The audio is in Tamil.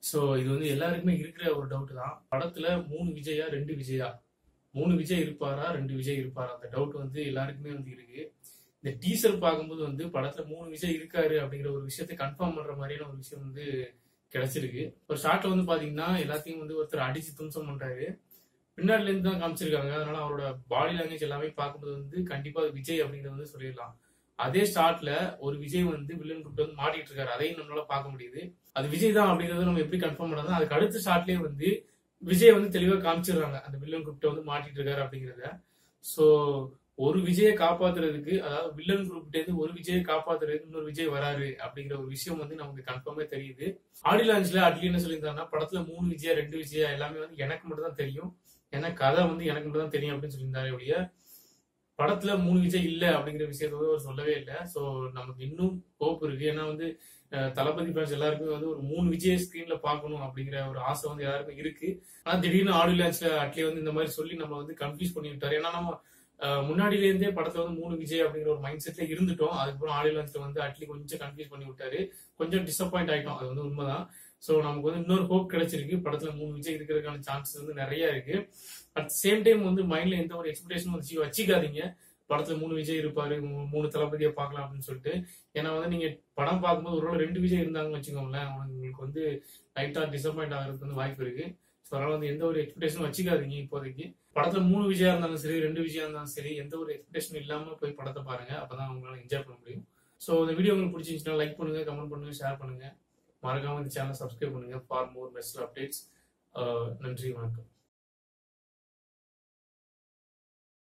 ஸோ இது வந்து எல்லாருக்குமே இருக்கிற ஒரு டவுட் தான் படத்துல மூணு விஜயா ரெண்டு விஜயா மூணு விஜய் இருப்பாரா ரெண்டு விஜய் இருப்பாரா அந்த டவுட் வந்து எல்லாருக்குமே வந்து இருக்கு இந்த டீசர் பார்க்கும்போது வந்து படத்துல மூணு விஜய் இருக்காரு அப்படிங்கிற ஒரு விஷயத்தை கன்ஃபார்ம் பண்ற மாதிரியான ஒரு விஷயம் வந்து கிடைச்சிருக்கு ஒரு ஷார்ட்ல வந்து பாத்தீங்கன்னா எல்லாத்தையும் வந்து ஒருத்தர் அடிச்சு தும்சம் பண்றாரு பின்னாடில இருந்து தான் காமிச்சிருக்காங்க அதனால அவரோட பாடி லாங்குவேஜ் எல்லாமே பார்க்கும்போது வந்து கண்டிப்பா அது விஜய் அப்படிங்கறத வந்து சொல்லிடலாம் அதே ஷாட்ல ஒரு விஜய் வந்து வில்லன் கூப்பிட்டு வந்து மாட்டிட்டு இருக்காரு அதையும் நம்மளால பார்க்க முடியுது அது விஜய் தான் அப்படிங்கறத நம்ம எப்படி கன்ஃபார்ம் பண்ணலாம் அதுக்கு அடுத்த ஷாட்லயே வந்து விஜய் வந்து தெளிவா காமிச்சிடுறாங்க அந்த வில்லன் கூப்பிட்டு வந்து மாட்டிட்டு இருக்காரு அப்படிங்கறத சோ ஒரு விஜயை காப்பாத்துறதுக்கு அதாவது வில்லன் குரூப்ல இருந்து ஒரு விஜயை காப்பாத்துறதுக்கு இன்னொரு விஜய் வராரு அப்படிங்கிற ஒரு விஷயம் வந்து நமக்கு கன்ஃபார்மே தெரியுது ஆடி லான்ச்ல அட்லி என்ன சொல்லியிருந்தாருன்னா படத்துல மூணு விஜயா ரெண்டு விஜயா எல்லாமே வந்து எனக்கு மட்டும் தான் தெரியும் ஏன்னா கதை வந்து எனக்கு மட்டும் தான் தெரியும் அப்படின்னு சொல்லியிருந்தாரு ஒழிய படத்துல மூணு விஜய் இல்ல அப்படிங்கிற விஷயத்த வந்து அவர் சொல்லவே இல்லை சோ நமக்கு இன்னும் ஹோப் இருக்கு ஏன்னா வந்து அஹ், தளபதி ஃபேன்ஸ் எல்லாருக்குமே வந்து ஒரு மூணு விஜய் ஸ்கிரீன்ல பார்க்கணும் அப்படிங்கிற ஒரு ஆசை வந்து எல்லாருக்கும் இருக்கு ஆனா திடீர்னு ஆடியோ லான்ச்ல அட்லி வந்து இந்த மாதிரி சொல்லி நம்ம வந்து கன்ஃபியூஸ் பண்ணி விட்டாரு ஏன்னா நம்ம அஹ், முன்னாடில இருந்தே படத்துல வந்து மூணு விஜய் அப்படிங்கிற ஒரு மைண்ட் செட்ல இருந்துட்டோம் அதுக்கப்புறம் ஆடியோ லான்ச்ல வந்து அட்லி கொஞ்சம் கன்ஃபியூஸ் பண்ணி விட்டாரு கொஞ்சம் டிசப்பாயிண்ட் ஆயிட்டோம் அது வந்து உண்மைதான் சோ நமக்கு வந்து இன்னொரு ஹோப் கிடைச்சிருக்கு படத்துல மூணு விஜய் இருக்கிறதுக்கான சான்சஸ் வந்து நிறைய இருக்கு அட் சேம் டைம் வந்து மைண்ட்ல எந்த ஒரு எக்ஸ்பெக்டேஷன் வச்சு வச்சுக்காதீங்க படத்துல மூணு விஜய் இருப்பாரு மூ- மூணு தளபதியை பார்க்கலாம் அப்படின்னு சொல்லிட்டு ஏன்னா வந்து நீங்க படம் பார்க்கும்போது ஒரு வேளை ரெண்டு விஜய் இருந்தாங்கன்னு வச்சுக்கோங்களேன் உங்களுக்கு வந்து லைட்டா டிசப்பாயிண்ட் ஆகிறதுக்கு வந்து வாய்ப்பு இருக்கு ஸோ அதனால வந்து எந்த ஒரு எக்ஸ்பெக்டேஷன் வச்சுக்காதீங்க இப்போதைக்கு படத்துல மூணு விஜயா இருந்தாலும் சரி ரெண்டு விஜயா இருந்தாலும் சரி எந்த ஒரு எக்ஸ்பெக்டேஷன் இல்லாம போய் படத்தை பாருங்க அப்பதான் உங்களால என்ஜாய் பண்ண முடியும் ஸோ இந்த வீடியோ உங்களுக்கு பிடிச்சிருந்துச்சுன்னா லைக் பண்ணுங்க கமெண்ட் பண்ணுங்க ஷேர் பண்ணுங்க மறக்காம இந்த சேனல் சப்ஸ்கிரைப் பண்ணுங்க ஃபார் மோர் பெஸ்ட் அப்டேட்ஸ் நன்றி வணக்கம்